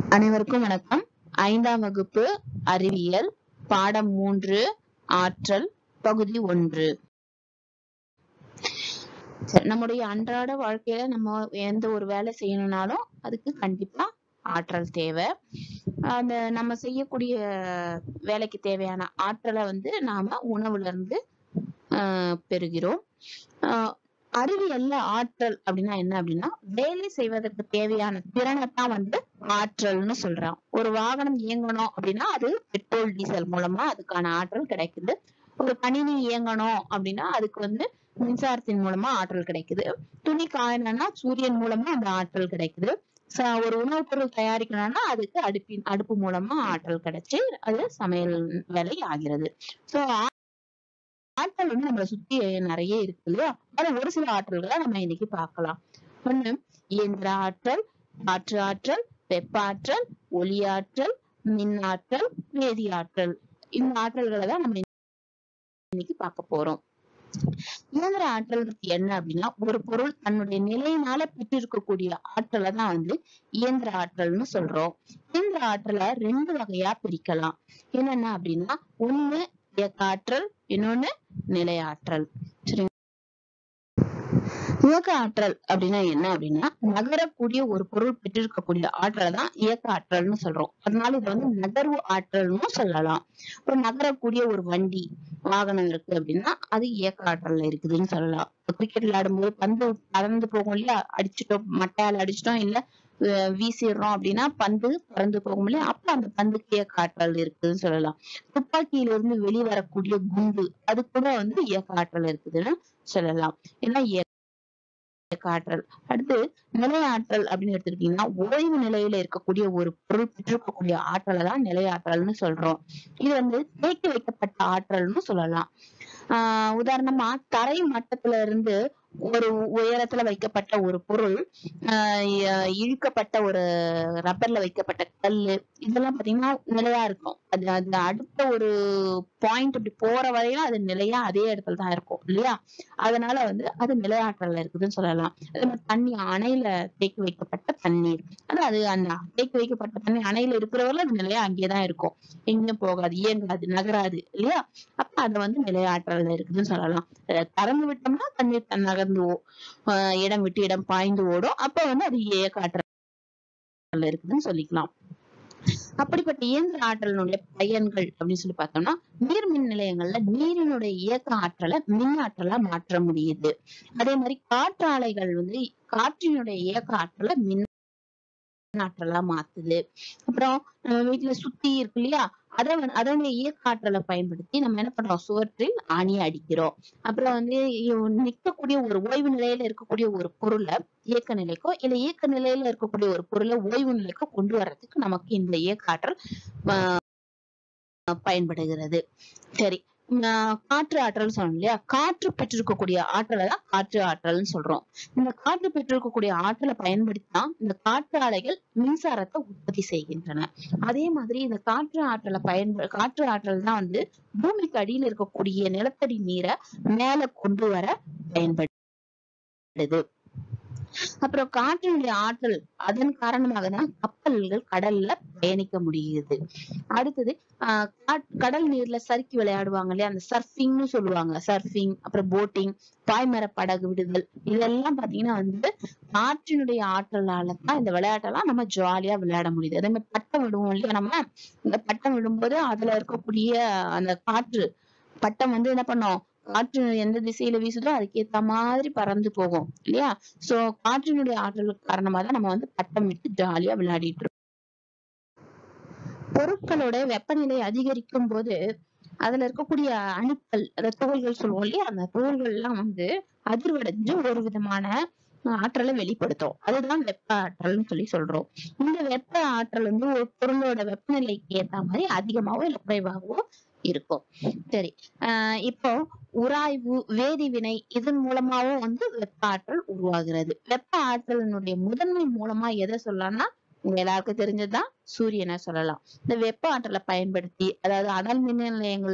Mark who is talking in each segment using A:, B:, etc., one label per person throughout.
A: அனைவருக்கும் வணக்கம் ஐந்தாம் வகுப்பு அறிவியல் பாடம் மூன்று ஆற்றல் பகுதி ஒன்று சரி, நம்முடைய அன்றாட வாழ்க்கையில நம்ம எந்த ஒரு வேலை செய்யணும்னாலும் அதுக்கு கண்டிப்பா ஆற்றல் தேவை அந்த நம்ம செய்யக்கூடிய வேலைக்கு தேவையான ஆற்றலை வந்து நாம உணவுல இருந்து ஆஹ் பெறுகிறோம் ஆஹ் அறிவியல்ல ஆற்றல் அப்படின்னா என்ன அப்படின்னா வேலை செய்வதற்கு தேவையான திறனை தான் வந்து ஆற்றல்னு சொல்றோம் ஒரு வாகனம் இயங்கணும் அப்படின்னா அது பெட்ரோல் டீசல் மூலமா அதுக்கான ஆற்றல் கிடைக்குது ஒரு கணினி இயங்கணும் அப்படின்னா அதுக்கு வந்து மின்சாரத்தின் மூலமா ஆற்றல் கிடைக்குது துணி காயணும்னா சூரியன் மூலமா அந்த ஆற்றல் கிடைக்குது ச- ஒரு உணவுப் பொருள் தயாரிக்கணும்னா அதுக்கு அடுப்பின் அடுப்பு மூலமா ஆற்றல் கிடைச்சு அது சமையல் வேலை ஆகிறது சோ ஆற்றல் வந்து நம்மளை சுத்தி நிறைய இருக்கு இல்லையா அது ஒரு சில ஆற்றல்களை நம்ம இன்னைக்கு பார்க்கலாம் ஒண்ணு இயந்திர ஆற்றல் காற்று ஆற்றல் வெப்ப ஆற்றல் ஒளி ஆற்றல் மின் ஆற்றல் வேதி ஆற்றல் இந்த ஆற்றல்களை தான் நம்ம இன்னைக்கு பார்க்க போறோம் இயந்திர ஆற்றல் என்ன அப்படின்னா ஒரு பொருள் தன்னுடைய நிலையினால பெற்றிருக்கக்கூடிய ஆற்றலை தான் வந்து இயந்திர ஆற்றல்னு சொல்றோம் இயந்திர ஆற்றலை ரெண்டு வகையா பிரிக்கலாம் என்னென்ன அப்படின்னா ஒண்ணு இயக்க ஆற்றல் இன்னொன்னு நிலை ஆற்றல் சரிங்களா இயக்க ஆற்றல் அப்படின்னா என்ன அப்படின்னா நகரக்கூடிய ஒரு பொருள் பெற்றிருக்கக்கூடிய ஆற்றலை தான் இயக்க ஆற்றல்னு சொல்றோம் அதனால இது வந்து நகர்வு ஆற்றல்னு சொல்லலாம் இப்போ நகரக்கூடிய ஒரு வண்டி வாகனம் இருக்கு அப்படின்னா அது இயக்க ஆற்றல்ல இருக்குதுன்னு சொல்லலாம் கிரிக்கெட் விளையாடும்போது பந்து பறந்து போகும் இல்லையா அடிச்சிட்டோம் மட்டையால அடிச்சிட்டோம் இல்ல அஹ் வீசிடுறோம் அப்படின்னா பந்து பறந்து போகும் இல்லையா அப்ப அந்த பந்துக்கு இயக்க ஆற்றல் இருக்குதுன்னு சொல்லலாம் துப்பாக்கியில இருந்து வெளிவரக்கூடிய குண்டு அது கூட வந்து இயக்க ஆற்றல் இருக்குதுன்னு சொல்லலாம் ஏன்னா இயக்க ஆற்றல் அடுத்து நிலை ஆற்றல் அப்படின்னு எடுத்துக்கிட்டீங்கன்னா ஓய்வு நிலையில இருக்கக்கூடிய ஒரு பொருள் பெற்றிருக்கக்கூடிய ஆற்றலை தான் நிலை ஆற்றல்னு சொல்றோம் இது வந்து தேக்கி வைக்கப்பட்ட ஆற்றல்னு சொல்லலாம் ஆஹ் உதாரணமா தரை மட்டத்துல இருந்து ஒரு உயரத்துல வைக்கப்பட்ட ஒரு பொருள் ஆஹ் இ- இழுக்கப்பட்ட ஒரு ரப்பர்ல வைக்கப்பட்ட கல்லு இதெல்லாம் பாத்தீங்கன்னா நிலையா இருக்கும் அது அது அடுத்த ஒரு பாயிண்ட் இப்படி போற வரையும் அது நிலையா அதே இடத்துல தான் இருக்கும் இல்லையா அதனால வந்து அது நிலையாற்றல்ல இருக்குதுன்னு சொல்லலாம் அதே மாதிரி தண்ணி அணையில தேக்கி வைக்கப்பட்ட தண்ணீர் அது அது அந்த தேக்கி வைக்கப்பட்ட தண்ணி அணையில இருக்கிறவரை அது நிலையா அங்கேயேதான் இருக்கும் எங்கேயும் போகாது இயங்காது நகராது இல்லையா அப்ப அது வந்து நிலையாற்றல்ல இருக்குதுன்னு சொல்லலாம் அஹ் திறந்து விட்டோம்னா தண்ணீர் தன் நகர்ந்து ஓ- ஆஹ் இடம் விட்டு இடம் பாய்ந்து ஓடும் அப்ப வந்து அது இயக்க ஆற்றல்ல இருக்குதுன்னு சொல்லிக்கலாம் அப்படிப்பட்ட இயந்திர ஆற்றலினுடைய பயன்கள் அப்படின்னு சொல்லி பார்த்தோம்னா நீர் மின் நிலையங்கள்ல நீரினுடைய இயக்க ஆற்றலை மின் ஆற்றலா மாற்ற முடியுது அதே மாதிரி காற்றாலைகள் வந்து காற்றினுடைய இயக்க ஆற்றலை மின் ஆற்றலா மாத்துது அப்புறம் நம்ம வீட்டுல சுத்தி இருக்கு இல்லையா அதை வந்து அதனுடைய இயக்க ஆற்றலை பயன்படுத்தி நம்ம என்ன பண்றோம் சுவற்றில் ஆணி அடிக்கிறோம் அப்புறம் வந்து இ- நிக்கக்கூடிய ஒரு ஓய்வு நிலையில இருக்கக்கூடிய ஒரு பொருளை இயக்க நிலைக்கோ இல்ல இயக்க நிலையில இருக்கக்கூடிய ஒரு பொருளை ஓய்வு நிலைக்கோ கொண்டு வர்றதுக்கு நமக்கு இந்த இயக்க ஆற்றல் ஆஹ் பயன்படுகிறது சரி ஆஹ் காற்று ஆற்றல் சொன்னோம் இல்லையா காற்று பெற்றிருக்கக்கூடிய ஆற்றலை தான் காற்று ஆற்றல்னு சொல்றோம் இந்த காற்று பெற்றிருக்கக்கூடிய ஆற்றலை பயன்படுத்தி தான் இந்த காற்று அலைகள் மின்சாரத்தை உற்பத்தி செய்கின்றன அதே மாதிரி இந்த காற்று ஆற்றலை பயன்ப காற்று ஆற்றல் தான் வந்து பூமிக்கு அடியில் இருக்கக்கூடிய நிலத்தடி நீரை மேல கொண்டு வர பயன்படுது அப்புறம் காற்றினுடைய ஆற்றல் அதன் காரணமாக தான் கப்பல்கள் கடல்ல பயணிக்க முடியுது அடுத்தது ஆஹ் காட்- கடல் நீர்ல சறுக்கி விளையாடுவாங்க இல்லையா அந்த சர்ஃபிங்னு சொல்லுவாங்க சர்ஃபிங் அப்புறம் போட்டிங் பாய்மர படகு விடுதல் இதெல்லாம் பாத்தீங்கன்னா வந்து காற்றினுடைய ஆற்றலால தான் இந்த விளையாட்டெல்லாம் நம்ம ஜாலியா விளையாட முடியுது அதே மாதிரி பட்டம் விடுவோம் இல்லையா நம்ம இந்த பட்டம் விடும்போது அதுல இருக்கக்கூடிய அந்த காற்று பட்டம் வந்து என்ன பண்ணும் காற்று எந்த திசையில வீசுதோ அதுக்கேத்த மாதிரி பறந்து போகும் இல்லையா சோ காற்றினுடைய ஆற்றலுக்கு காரணமா தான் நம்ம வந்து பட்டம் விட்டு ஜாலியா விளையாடிட்டு இருக்கோம் பொருட்களோட வெப்பநிலை அதிகரிக்கும் போது அதுல இருக்கக்கூடிய அணுக்கள் அந்த துகள்கள் சொல்லுவோம் இல்லையா அந்த துகள்கள் எல்லாம் வந்து அதிர்வடைஞ்சு ஒரு விதமான ஆற்றலை வெளிப்படுத்தும் அதுதான் வெப்ப ஆற்றல்னு சொல்லி சொல்றோம் இந்த வெப்ப ஆற்றல் வந்து ஒரு பொருளோட வெப்பநிலைக்கு ஏத்த மாதிரி அதிகமாவோ இல்ல குறைவாகவோ இருக்கும் சரி ஆஹ் இப்போ உராய்வு வேதிவினை இதன் மூலமாவும் வந்து வெப்ப ஆற்றல் உருவாகிறது வெப்ப ஆற்றலினுடைய முதன்மை மூலமா எதை சொல்லலாம்னா உங்க எல்லாருக்கும் தெரிஞ்சதுதான் சூரியனை சொல்லலாம் இந்த வெப்ப ஆற்றலை பயன்படுத்தி அதாவது அனல் மின் நிலையங்கள்ல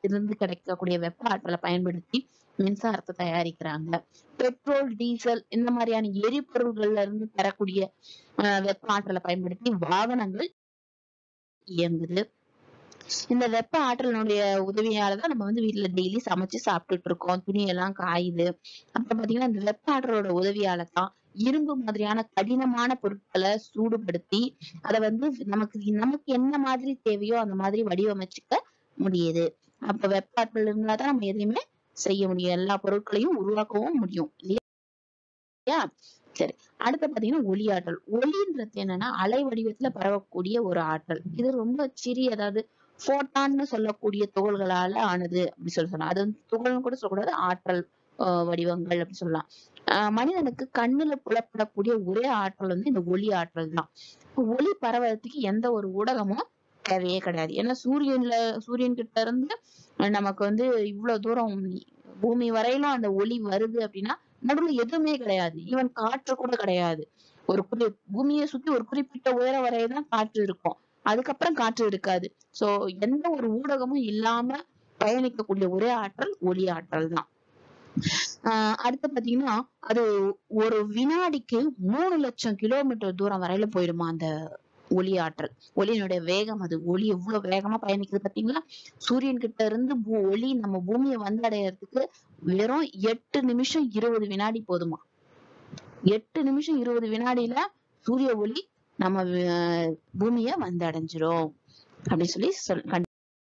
A: இருந்து கிடைக்கக்கூடிய வெப்ப ஆற்றலை பயன்படுத்தி மின்சாரத்தை தயாரிக்கிறாங்க பெட்ரோல் டீசல் இந்த மாதிரியான எரிபொருள்கள்ல இருந்து பெறக்கூடிய ஆஹ் வெப்ப ஆற்றலை பயன்படுத்தி வாகனங்கள் இயங்குது இந்த வெப்ப ஆற்றலினுடைய உதவியால தான் நம்ம வந்து வீட்ல டெய்லி சமைச்சு சாப்பிட்டுட்டு இருக்கோம் துணி எல்லாம் காயுது அப்புறம் பாத்தீங்கன்னா இந்த வெப்ப ஆற்றலோட உதவியால தான் இரும்பு மாதிரியான கடினமான பொருட்களை சூடுபடுத்தி அதை வந்து நமக்கு நமக்கு என்ன மாதிரி தேவையோ அந்த மாதிரி வடிவமைச்சுக்க முடியுது அப்ப வெப்ப ஆற்றல் இருந்தா தான் நம்ம எதையுமே செய்ய முடியும் எல்லா பொருட்களையும் உருவாக்கவும் முடியும் இல்லையா சரி அடுத்து பாத்தீங்கன்னா ஒளி ஆற்றல் ஒளின்றது என்னன்னா அலை வடிவத்துல பரவக்கூடிய ஒரு ஆற்றல் இது ரொம்ப சிறிய அதாவது போட்டான்னு சொல்லக்கூடிய துகள்களால ஆனது அப்படி சொல்லி சொல்லலாம் அது வந்து துகள்னு கூட சொல்லக்கூடாது ஆற்றல் ஆஹ் வடிவங்கள் அப்படி சொல்லலாம் ஆஹ் மனிதனுக்கு கண்ணுல புலப்படக்கூடிய ஒரே ஆற்றல் வந்து இந்த ஒளி ஆற்றல் தான் ஒளி பரவறதுக்கு எந்த ஒரு ஊடகமும் தேவையே கிடையாது ஏன்னா சூரியன்ல சூரியன் கிட்ட இருந்து நமக்கு வந்து இவ்வளவு தூரம் பூமி வரையிலும் அந்த ஒளி வருது அப்படின்னா நடுவுல எதுவுமே கிடையாது ஈவன் காற்று கூட கிடையாது ஒரு குறி பூமியை சுத்தி ஒரு குறிப்பிட்ட உயர வரையதான் காற்று இருக்கும் அதுக்கப்புறம் காற்று இருக்காது சோ எந்த ஒரு ஊடகமும் இல்லாம பயணிக்கக்கூடிய ஒரே ஆற்றல் ஒளி ஆற்றல் தான் ஆஹ் அடுத்து பாத்தீங்கன்னா அது ஒரு வினாடிக்கு மூணு லட்சம் கிலோமீட்டர் தூரம் வரையில போயிடுமா அந்த ஒளி ஆற்றல் ஒளியினுடைய வேகம் அது ஒளி எவ்வளவு வேகமா பயணிக்குது பாத்தீங்களா சூரியன் கிட்ட இருந்து பூ- ஒளி நம்ம பூமியை வந்தடையறதுக்கு வெறும் எட்டு நிமிஷம் இருபது வினாடி போதுமா எட்டு நிமிஷம் இருபது வினாடியில சூரிய ஒளி நம்ம வி- பூமிய வந்து அடைஞ்சிரும் அப்படி சொல்லி சொல் கண்டு-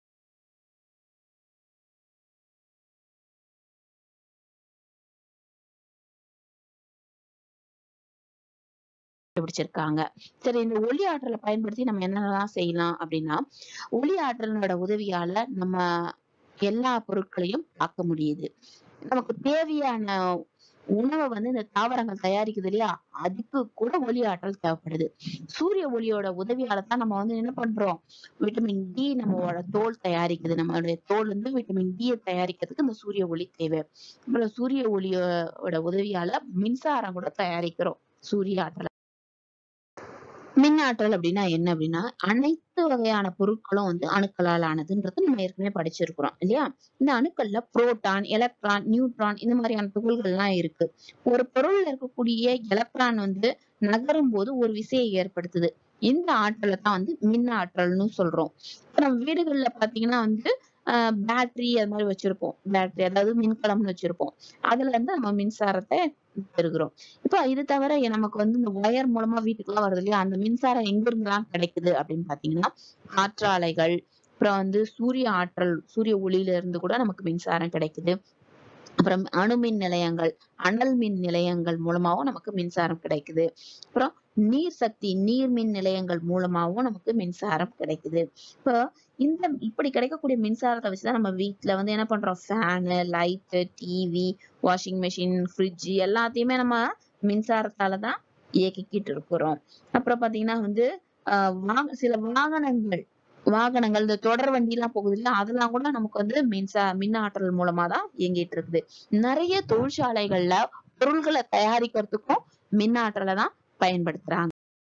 A: கண்டுபிடிச்சிருக்காங்க சரி இந்த ஒளி ஆற்றலை பயன்படுத்தி நம்ம என்னென்னலாம் செய்யலாம் அப்படின்னா ஒளி ஆற்றலோட உதவியால நம்ம எல்லா பொருட்களையும் பார்க்க முடியுது நமக்கு தேவையான உணவை வந்து இந்த தாவரங்கள் தயாரிக்குது இல்லையா அதுக்கு கூட ஒளி ஆற்றல் தேவைப்படுது சூரிய ஒளியோட உதவியால தான் நம்ம வந்து என்ன பண்றோம் விட்டமின் டி நம்மளோட தோல் தயாரிக்குது நம்மளுடைய தோல் வந்து விட்டமின் டி தயாரிக்கிறதுக்கு இந்த சூரிய ஒளி தேவை அப்புறம் சூரிய ஒளியோட உதவியால மின்சாரம் கூட தயாரிக்கிறோம் சூரிய ஆற்றல் மின் ஆற்றல் அப்படின்னா என்ன அப்படின்னா அனைத்து வகையான பொருட்களும் வந்து அணுக்களால் ஆனதுன்றது நம்ம ஏற்கனவே படிச்சிருக்கிறோம் இல்லையா இந்த அணுக்கள்ல புரோட்டான் எலக்ட்ரான் நியூட்ரான் இந்த மாதிரியான துகள்கள் எல்லாம் இருக்கு ஒரு பொருள்ல இருக்கக்கூடிய எலக்ட்ரான் வந்து நகரும் போது ஒரு விசையை ஏற்படுத்துது இந்த ஆற்றலை தான் வந்து மின் ஆற்றல்னு சொல்றோம் இப்ப நம்ம வீடுகள்ல பாத்தீங்கன்னா வந்து பேட்டரி அது மாதிரி வச்சிருப்போம் பேட்டரி அதாவது மின்கலம்னு வச்சிருப்போம் அதுல இருந்து நம்ம மின்சாரத்தை பெறுகிறோம் இப்போ இது தவிர நமக்கு வந்து இந்த ஒயர் மூலமா வீட்டுக்குலாம் வருது இல்லையா அந்த மின்சாரம் எங்க இருந்தெல்லாம் கிடைக்குது அப்படின்னு பாத்தீங்கன்னா காற்றாலைகள் அப்புறம் வந்து சூரிய ஆற்றல் சூரிய ஒளியில இருந்து கூட நமக்கு மின்சாரம் கிடைக்குது அப்புறம் அணுமின் நிலையங்கள் அனல் மின் நிலையங்கள் மூலமாவும் நமக்கு மின்சாரம் கிடைக்குது அப்புறம் நீர் சக்தி நீர் மின் நிலையங்கள் மூலமாவும் நமக்கு மின்சாரம் கிடைக்குது இப்போ இந்த இப்படி கிடைக்கக்கூடிய மின்சாரத்தை வச்சுதான் நம்ம வீட்ல வந்து என்ன பண்றோம் fan light TV washing machine fridge எல்லாத்தையுமே நம்ம மின்சாரத்தால தான் இயக்கிக்கிட்டு இருக்கிறோம் அப்புறம் பாத்தீங்கன்னா வந்து ஆஹ் வாக சில வாகனங்கள் வாகனங்கள் இந்த தொடர் வண்டி எல்லாம் போகுது இல்ல அதெல்லாம் கூட நமக்கு வந்து மின்சா மின் ஆற்றல் மூலமா தான் இயங்கிட்டு இருக்குது நிறைய தொழிற்சாலைகள்ல பொருள்களை தயாரிக்கிறதுக்கும் மின் ஆற்றலை தான் பயன்படுத்துறாங்க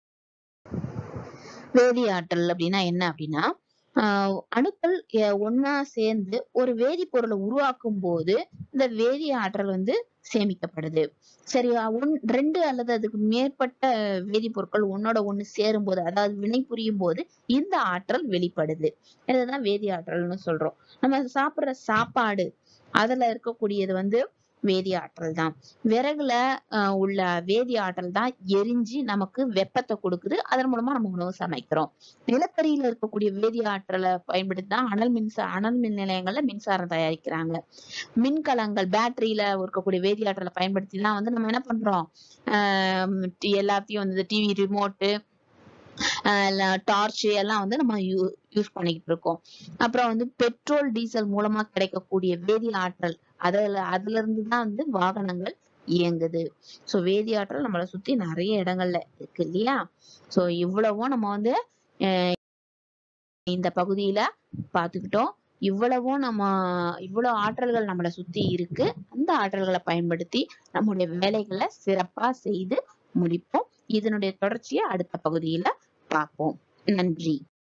A: வேதி ஆற்றல் அப்படின்னா என்ன அப்படின்னா ஆஹ் அணுக்கள் எ- ஒண்ணா சேர்ந்து ஒரு வேதிப்பொருளை உருவாக்கும் போது இந்த வேதி ஆற்றல் வந்து சேமிக்கப்படுது சரியா ஒன் ரெண்டு அல்லது அதுக்கு மேற்பட்ட வேதிப்பொருட்கள் ஒன்னோட ஒண்ணு சேரும் போது அதாவது வினை புரியும் போது இந்த ஆற்றல் வெளிப்படுது இதுதான் வேதி ஆற்றல்னு சொல்றோம் நம்ம சாப்பிடுற சாப்பாடு அதுல இருக்கக்கூடியது வந்து வேதி ஆற்றல் தான் விறகுல ஆஹ் உள்ள வேதி ஆற்றல் தான் எரிஞ்சு நமக்கு வெப்பத்தை கொடுக்குது அதன் மூலமா நம்ம உணவு சமைக்கிறோம் நிலக்கரியில இருக்கக்கூடிய வேதி ஆற்றலை பயன்படுத்தி தான் அனல் மின்சா அனல் மின் நிலையங்கள்ல மின்சாரம் தயாரிக்கிறாங்க மின்கலங்கள் பேட்டரியில இருக்கக்கூடிய வேதி ஆற்றலை பயன்படுத்தி தான் வந்து நம்ம என்ன பண்றோம் ஆஹ் டி- எல்லாத்தையும் வந்து டிவி ரிமோட்டு டார்ச் எல்லாம் வந்து நம்ம யூஸ் பண்ணிக்கிட்டு இருக்கோம் அப்புறம் வந்து பெட்ரோல் டீசல் மூலமா கிடைக்கக்கூடிய வேதி ஆற்றல் அதுல அதுல இருந்து தான் வந்து வாகனங்கள் இயங்குது சோ வேதி ஆற்றல் நம்மளை சுத்தி நிறைய இடங்கள்ல இருக்கு இல்லையா சோ இவ்வளவும் நம்ம வந்து அஹ் இந்த பகுதியில பாத்துக்கிட்டோம் இவ்வளவும் நம்ம இவ்வளவு ஆற்றல்கள் நம்மளை சுத்தி இருக்கு அந்த ஆற்றல்களை பயன்படுத்தி நம்முடைய வேலைகளை சிறப்பா செய்து முடிப்போம் இதனுடைய தொடர்ச்சியை அடுத்த பகுதியில பார்ப்போம் நன்றி